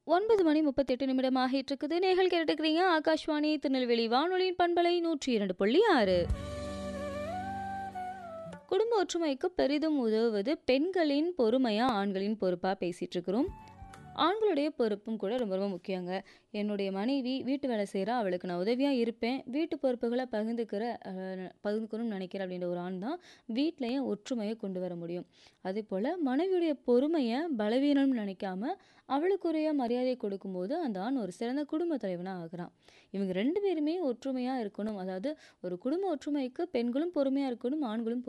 9 மணி 38 நிமிடம் ஆகிட்டு இருக்குது. நேயர்கள் கேட்டுட்டு இருக்கிறீங்க ஆகாஷ்வாணி திருநெல்வேலி வானொலியின் பண்பலை 102.6 குடும்ப ஒற்றுமைக்கு பெரிதும் உதவுவது பெண்களின் பொறுமையா, ஆண்களின் பொறுப்பா பேசிட்டு இருக்கிறோம். ஆண்களுடைய பொறுப்பும் கூட ரொம்ப ரொம்ப முக்கியங்க. என்னுடைய மனைவி வீட்டு வேலை செய்றா, அவளுக்கு நான் உதவியா இருப்பேன். வீட்டு பொறுப்புகள பகிர்ந்துக்கிற அ பகிர்ந்துக்கணும்னு நினைக்கிற அப்படின்ற ஒரு ஆண் தான் வீட்லயும் ஒற்றுமைய கொண்டு வர முடியும். அதேபோல மனைவியுடைய பொறுமைய பலவீனம்னு நினைக்காம, அவளுக்குரிய மரியாதை கொடுக்கும்போது, அந்த ஆண் ஒரு சிறந்த குடும்ப தலைவனா ஆகுறான். இவங்க 2 பேருமே ஒற்றுமையா இருக்கணும். அதாவது ஒரு குடும்ப ஒற்றுமைக்கு பெண்களும் பொறுமையா இருக்கணும், ஆண்களும்